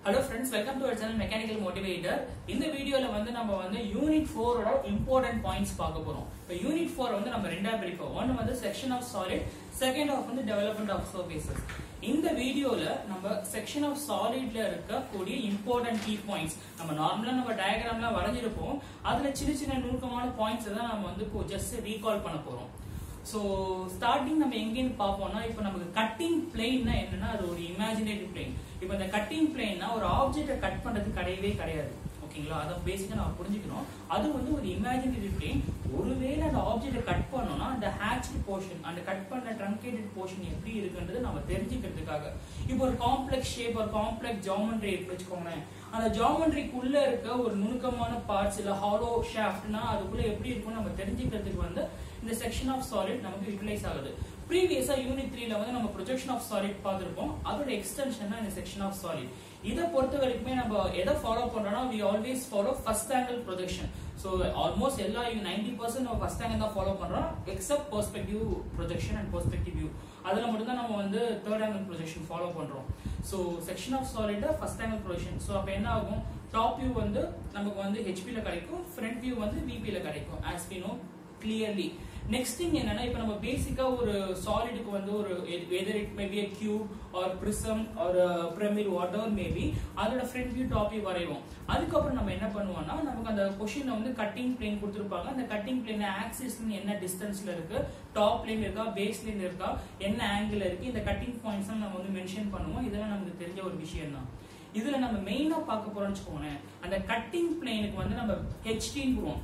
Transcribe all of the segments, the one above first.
hello friends welcome to our channel mechanical motivator இந்த வீடியோல வந்து நம்ம வந்து யூனிட் ஃபோரோட இம்பார்ட்டன்ட் பாயிண்ட்ஸ் பார்க்க போறோம் இப்போ யூனிட் ஃபோர் வந்து நம்ம ரெண்டா பிரிப்போம் ஒன்னு வந்து section of solid second of வந்து டெவலப்மெண்ட் ஆஃப் சர்ஃபேசஸ் இந்த வீடியோல நம்ம செக்ஷன் ஆஃப் சாலிட்ல இருக்கக்கூடிய இம்பார்ட்டன்ட் கீ பாயிண்ட்ஸ் நம்ம நார்மலா நம்ம டயக்ராம்லாம் வரைஞ்சிருப்போம் அதுல சின்ன சின்ன நுணுக்கமான பாயிண்ட்ஸ் தான் நம்ம வந்து இப்போ ஜஸ்ட் ரீகால் பண்ண போறோம் ஸோ ஸ்டார்டிங் நம்ம எங்கேன்னு பார்ப்போம்னா இப்போ நமக்கு கட்டிங் பிளேன்னா என்னன்னா அது ஒரு இமேஜினரி பிளேன் இப்போ இந்த கட்டிங் பிளேன்னா ஒரு ஆப்ஜெக்டை கட் பண்றது கிடையவே கிடையாது ஓகேங்களா அதை பேசிக்கா நம்ம புரிஞ்சுக்கணும் அது வந்து ஒரு இமேஜினரி பிளேன் ஒருவேளை அந்த ஆப்ஜெக்டை கட் பண்ணோம்னா அந்த ஹேச்டு போர்ஷன் அந்த கட் பண்ண ட்ரங்கேட்டட் போர்ஷன் எப்படி இருக்குன்றது நம்ம தெரிஞ்சுக்கிறதுக்காக இப்போ ஒரு காம்ப்ளெக்ஸ் ஷேப் ஒரு காம்ப்ளெக்ஸ் ஜாமெண்ட்ரி இருக்கு வச்சுக்கோங்களேன் அந்த ஜாமெண்ட்ரிக்குள்ள இருக்க ஒரு நுணுக்கமான பார்ட்ஸ் இல்ல ஹாலோ ஷாஃப்ட்னா அதுக்குள்ள எப்படி இருக்கும்னு நம்ம தெரிஞ்சுக்கிறதுக்கு வந்து இந்த செக்ஷன் ஆஃப் சாலிட் நமக்கு யூட்டிலைஸ் ஆகுது ப்ரீவியஸா யூனிட் த்ரீல வந்து நம்ம ப்ரொஜெக்ஷன் ஆஃப் சாலிட் பார்த்திருப்போம் அதோட எக்ஸ்டென்ஷன் தான் இந்த செக்ஷன் ஆஃப் சாலிட் இதை பொறுத்த வரைக்குமே நம்ம எதை ஃபாலோ பண்றோம்னா we always follow first angle projection so almost எல்லா நைன்டி பர்சன்ட் நம்ம ஃபர்ஸ்ட் ஆங்கிள் தான் ஃபாலோ பண்றோம் except perspective projection and perspective view அதுல மட்டும் தான் நம்ம வந்து தேர்ட் ஆங்கிள் ப்ரொஜெக்ஷன் ஃபாலோ பண்றோம் so section of solid first angle projection so அப்போ என்ன ஆகும் டாப் வியூ வந்து நமக்கு வந்து ஹெச்பில கிடைக்கும் ஃப்ரண்ட் வியூ வந்து விபில கிடைக்கும் as we know clearly next thing என்னன்னா இப்போ நம்ம பேசிக்கா ஒரு சாலிடுக்கு வந்து ஒரு whether it maybe a cube or prism or pyramid whatever maybe அதோட ஃப்ரண்ட் வியூ டாப் வியூ வரைவோம் அதுக்கப்புறம் நம்ம என்ன பண்ணுவோம்னா நமக்கு அந்த கொஷின்ல வந்து கட்டிங் பிளேன் கொடுத்துருப்பாங்க அந்த கட்டிங் பிளேன் ஆக்சிஸ் என்ன டிஸ்டன்ஸ்ல இருக்கு டாப் லைன் இருக்கா பேஸ் லைன் இருக்கா என்ன ஆங்கிள் இருக்கு இந்த கட்டிங் பாயிண்ட்ஸ் நம்ம வந்து மென்ஷன் பண்ணுவோம் இதெல்லாம் நமக்கு தெரிஞ்ச ஒரு விஷயம் தான் இதுல நம்ம மெயினா பார்க்க போறோம்னு வச்சுக்கோங்களேன் அந்த கட்டிங் பிளேனுக்கு வந்து நம்ம ஹெச்டின்னு போடுவோம்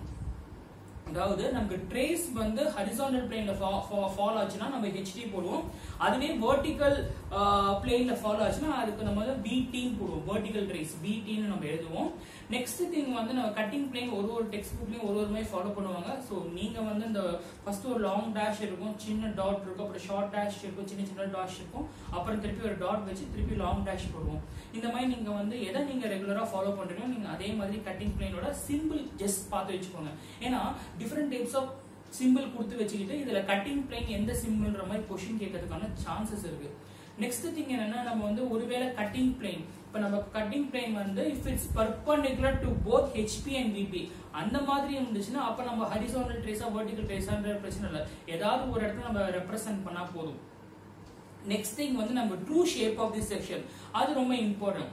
அதாவது நமக்கு ட்ரேஸ் வந்து ஹரிசாண்டல் பிளேன்ல ஃபாலோ ஆச்சுன்னா நம்ம ஹெச்டி போடுவோம் அதுவே வெர்டிக்கல் பிளேன்ல ஃபாலோ ஆச்சுன்னா அதுக்கு நம்ம வந்து பிடின்னு போடுவோம் வெர்டிக்கல் ட்ரேஸ் பிடின்னு நம்ம எழுதுவோம் நெக்ஸ்ட் திங் வந்து நம்ம கட்டிங் பிளேன் ஒரு ஒரு டெக்ஸ்ட் புக்லயும் ஒரு ஒரு மாதிரி ஃபாலோ பண்ணுவாங்க ஸோ நீங்க வந்து இந்த ஃபர்ஸ்ட் ஒரு லாங் டேஷ் இருக்கும் சின்ன டாட் இருக்கும் அப்புறம் ஷார்ட் டேஷ் இருக்கும் சின்ன சின்ன டாஷ் இருக்கும் அப்புறம் திருப்பி ஒரு டாட் வச்சு திருப்பி லாங் டேஷ் போடுவோம் இந்த மாதிரி நீங்க வந்து எதை நீங்க ரெகுலரா ஃபாலோ பண்றீங்களோ நீங்க அதே மாதிரி கட்டிங் பிளேனோட சிம்பிள் ஜஸ்ட் பார்த்து வச்சுக்கோங்க ஏன்னா டிஃப்ரெண்ட் டைப்ஸ் ஆஃப் சிம்பிள் கொடுத்து வச்சுக்கிட்டு இதுல கட்டிங் பிளேன் எந்த சிம்பிள்ன்ற மாதிரி கொஸ்டின் கேட்கறதுக்கான சான்சஸ் இருக்கு நெக்ஸ்ட் திங் என்னன்னா நம்ம வந்து ஒருவேளை கட்டிங் பிளேன் இப்ப நம்ம கட்டிங் பிளேன் வந்து if it's perpendicular to both HP and VP அந்த மாதிரி இருந்துச்சுன்னா அப்ப நம்ம ஹரிசோனல் ட்ரேஸா வெர்டிகல் ட்ரேஸான்ற பிரச்சனை இல்லை ஏதாவது ஒரு இடத்துல நம்ம ரெப்ரசென்ட் பண்ணா போதும் நெக்ஸ்ட் திங் வந்து நம்ம true shape of the section அது ரொம்ப இம்பார்ட்டன்ட்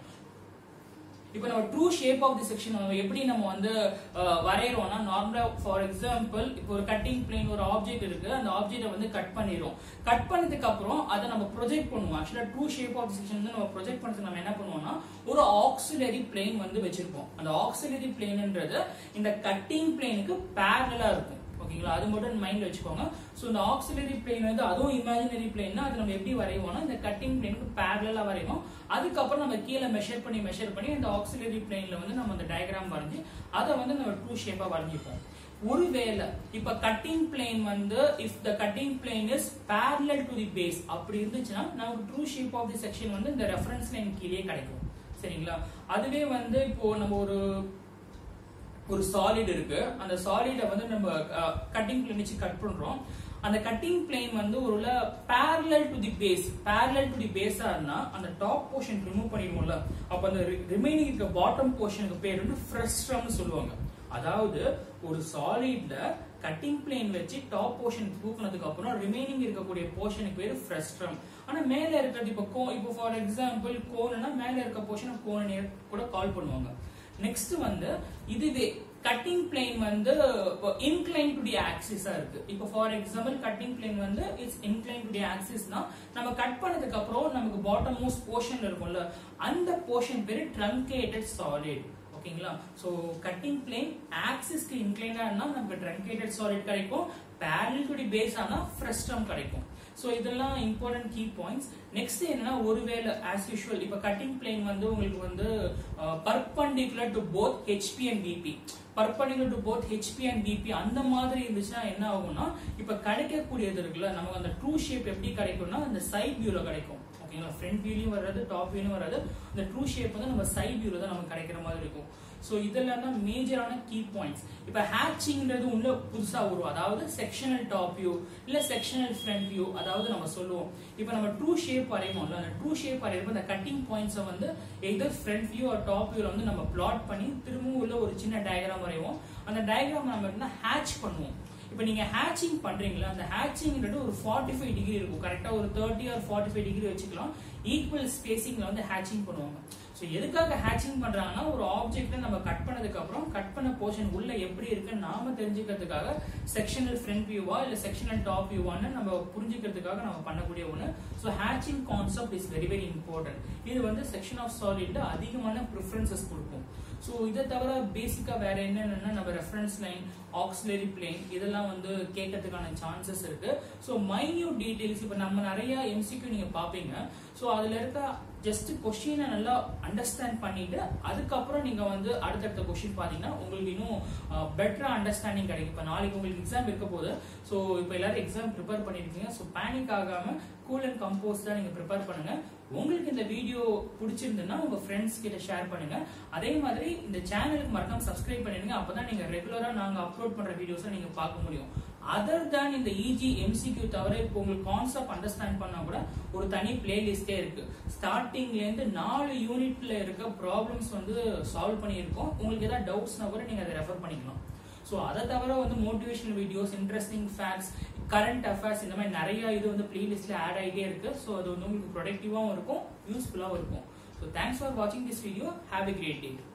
இப்போ நம்ம true shape of the section எப்படி நம்ம வந்து வரைகிறோம்னா நார்மலா ஃபார் எக்ஸாம்பிள் இப்போ ஒரு கட்டிங் பிளேன் ஒரு ஆப்ஜெக்ட் இருக்கு அந்த ஆப்ஜெக்ட்டை வந்து கட் பண்ணிடுறோம் கட் பண்ணதுக்கு அப்புறம் அதை நம்ம ப்ரொஜெக்ட் பண்ணுவோம் ஆக்சுவலா true shape of the section வந்து நம்ம ப்ரொஜெக்ட் பண்ணுறதுக்கு நம்ம என்ன பண்ணுவோம்னா ஒரு ஆக்சிலரி பிளேன் வந்து வச்சிருப்போம் அந்த ஆக்சிலரி பிளேன்ன்றது இந்த கட்டிங் பிளேனுக்கு பேரலா இருக்கும் ஓகேங்களா அது மட்டும் மைண்ட்ல வச்சுக்கோங்க ஸோ இந்த ஆக்சிலரி பிளேன் வந்து அதுவும் இமேஜினரி பிளேன்னா அது நம்ம எப்படி வரைவோம்னா இந்த கட்டிங் பிளேனுக்கு பேரலா வரைவோம் அதுக்கப்புறம் நம்ம கீழே மெஷர் பண்ணி மெஷர் பண்ணி இந்த ஆக்சிலரி பிளேன்ல வந்து நம்ம அந்த டயக்ராம் வரைஞ்சி அதை வந்து நம்ம ட்ரூ ஷேப்பா வரைஞ்சிப்போம் ஒருவேளை இப்ப கட்டிங் பிளேன் வந்து if the cutting plane is parallel to the base அப்படி இருந்துச்சுன்னா நமக்கு true shape of the section வந்து இந்த ரெஃபரன்ஸ் லைன் கீழே கிடைக்கும் சரிங்களா அதுவே வந்து இப்போ நம்ம ஒரு ஒரு சாலிட் இருக்கு அந்த சாலிட வந்து நம்ம கட்டிங் பிளேன் வச்சு கட் பண்றோம் அந்த கட்டிங் பிளேன் வந்து ஒரு parallel to the base parallel to the பேஸா இருந்தா அந்த டாப் போர்ஷன் ரிமூவ் பண்ணிடுவோம்ல அப்ப அந்த ரிமைனிங் இருக்க பாட்டம் போர்ஷனுக்கு பேர் வந்து ஃப்ரெஸ்ட்ரம்னு சொல்லுவாங்க அதாவது ஒரு சாலிட்ல கட்டிங் பிளேன் வச்சு டாப் போர்ஷன் தூக்குனதுக்கு அப்புறம் ரிமைனிங் இருக்கக்கூடிய போர்ஷனுக்கு பேரு ஃப்ரெஸ்ட்ரம் ஆனா மேல இருக்கிறது இப்போ கோ இப்போ ஃபார் எக்ஸாம்பிள் கோன்னா மேல இருக்க போர்ஷன் கோன் கூட கால் பண்ணுவாங்க நெக்ஸ்ட் வந்து இதுவே கட்டிங் பிளேன் வந்து இன்க்ளைன் டு டி ஆக்சிஸா இருக்கு இப்போ ஃபார் எக்ஸாம்பிள் கட்டிங் பிளேன் வந்து இட்ஸ் இன்க்ளைன் டு டி ஆக்சிஸ்னா நம்ம கட் பண்ணதுக்கு அப்புறம் நமக்கு பாட்டம் மோஸ்ட் போர்ஷன் இருக்கும்ல அந்த போர்ஷன் பேரு ட்ரங்கேட்டட் சாலிட் ஓகேங்களா சோ கட்டிங் பிளேன் ஆக்சிஸ்க்கு இன்க்ளைனா இருந்தா நமக்கு ட்ரங்கேட்டட் சாலிட் கிடைக்கும் பேரல் டு டி பேஸ் ஆனா ஃப்ரெஸ்டம் கிடைக்கும் சோ இதெல்லாம் இம்பார்ட்டன்ட் கீ பாயிண்ட்ஸ் நெக்ஸ்ட் என்னன்னா ஒருவேளை ஆஸ் யூஷுவல் இப்ப கட்டிங் பிளேன் வந்து உங்களுக்கு வந்து perpendicular to both HP and PP perpendicular to both HP and PP அந்த மாதிரி இருந்துச்சுன்னா என்ன ஆகும்னா இப்ப கிடைக்கக்கூடியது இருக்குல்ல நமக்கு அந்த ட்ரூ ஷேப் எப்படி கிடைக்கும்னா அந்த சைட் வியூல கிடைக்கும் ஓகேங்களா ஃப்ரண்ட் வியூலையும் வராது டாப் வியூலையும் வராது இந்த ட்ரூ ஷேப் வந்து நம்ம சைட் வியூல தான் நமக்கு கிடைக்கிற மாதிரி இருக்கும் ஸோ இதெல்லாம் தான் மேஜரான கீ பாயிண்ட்ஸ் இப்போ ஹேட்சிங்கிறது உள்ள புதுசா வரும் அதாவது செக்ஷனல் டாப் வியூ இல்ல செக்ஷனல் ஃப்ரண்ட் வியூ அதாவது நம்ம சொல்லுவோம் இப்போ நம்ம ட்ரூ ஷேப் வரைவோம்ல அந்த ட்ரூ ஷேப் வரையறப்ப அந்த கட்டிங் பாயிண்ட்ஸை வந்து either front view or top வியூல வந்து நம்ம பிளாட் பண்ணி திரும்பவும் உள்ள ஒரு சின்ன டயக்ராம் வரைவோம் அந்த டயக்ராம் நம்ம என்ன ஹேட்ச் பண்ணுவோம் இப்போ நீங்க ஹேட்சிங் பண்றீங்களா அந்த ஹேட்சிங்ன்றது ஒரு ஃபார்ட்டி ஃபைவ் டிகிரி இருக்கும் கரெக்டா ஒரு thirty or forty five degree வச்சுக்கலாம் ஈக்குவல் ஸ்பேசிங்ல வந்து ஹேட்சிங் பண்ணுவாங்க ஸோ எதுக்காக ஹேட்சிங் பண்றாங்கன்னா ஒரு ஆப்ஜெக்ட்டை நம்ம கட் பண்ணதுக்கு அப்புறம் கட் பண்ண போர்ஷன் உள்ள எப்படி இருக்குன்னு நாம தெரிஞ்சுக்கிறதுக்காக செக்ஷனல் ஃப்ரண்ட் வியூவா இல்ல செக்ஷனல் டாப் வியூவான்னு நம்ம புரிஞ்சுக்கிறதுக்காக நம்ம பண்ணக்கூடிய ஒன்று ஸோ ஹேட்சிங் concept is very very important இது வந்து செக்ஷன் ஆஃப் சாலிட்ல அதிகமான ப்ரிஃபரன்சஸ் கொடுக்கும் ஸோ இதை தவிர பேசிக்கா வேற என்னென்னா நம்ம ரெஃபரன்ஸ் லைன் ஆக்சிலரி பிளேன் இதெல்லாம் வந்து கேட்கறதுக்கான சான்சஸ் இருக்கு ஸோ மைன்யூட் டீடைல்ஸ் இப்போ நம்ம நிறைய எம்சிக்யூ நீங்க பாப்பீங்க ஸோ அதுல இருக்க ஜஸ்ட் கொஸ்டினை நல்லா அண்டர்ஸ்டாண்ட் பண்ணிட்டு அதுக்கப்புறம் நீங்க வந்து அடுத்தடுத்த கொஸ்டின் பாத்தீங்கன்னா உங்களுக்கு இன்னும் பெட்டரா அண்டர்ஸ்டாண்டிங் கிடைக்கும் இப்போ நாளைக்கு உங்களுக்கு எக்ஸாம் இருக்க போது ஸோ இப்போ எல்லாரும் எக்ஸாம் ப்ரிப்பேர் பண்ணிருக்கீங்க ஸோ பேனிக் ஆகாம கூல் அண்ட் கம்போஸ் தான் நீங்க ப்ரிப்பேர் பண்ணுங்க உங்களுக்கு இந்த வீடியோ பிடிச்சிருந்ததுன்னா உங்க ஃப்ரெண்ட்ஸ் கிட்ட ஷேர் பண்ணுங்க அதே மாதிரி இந்த சேனலுக்கு மறக்காம சப்ஸ்கிரைப் பண்ணிடுங்க அப்பதான் நீங்க ரெகுலரா நாங்க அப்லோட் பண்ற வீடியோஸை நீங்க பார்க்க முடியும் அதர் தேன் இந்த இஜி எம்சிக்யூ தவிர இப்போ உங்களுக்கு கான்செப்ட் அண்டர்ஸ்டாண்ட் பண்ணா கூட ஒரு தனி பிளேலிஸ்டே இருக்கு ஸ்டார்டிங்ல இருந்து நாலு யூனிட்ல இருக்க ப்ராப்ளம்ஸ் வந்து சால்வ் பண்ணியிருக்கோம் உங்களுக்கு ஏதாவது டவுட்ஸ்னா கூட நீங்க அதை ரெஃபர் பண்ணிக்கலாம் ஸோ அதை தவிர வந்து motivational videos interesting facts current affairs இந்த மாதிரி நிறைய இது வந்து பிளேலிஸ்ட்ல ஆட் ஆகிட்டே இருக்கு ஸோ அது வந்து உங்களுக்கு ப்ரொடக்டிவாகவும் இருக்கும் யூஸ்ஃபுல்லாகவும் இருக்கும் ஸோ தேங்க்ஸ் ஃபார் வாட்சிங் this video have a great day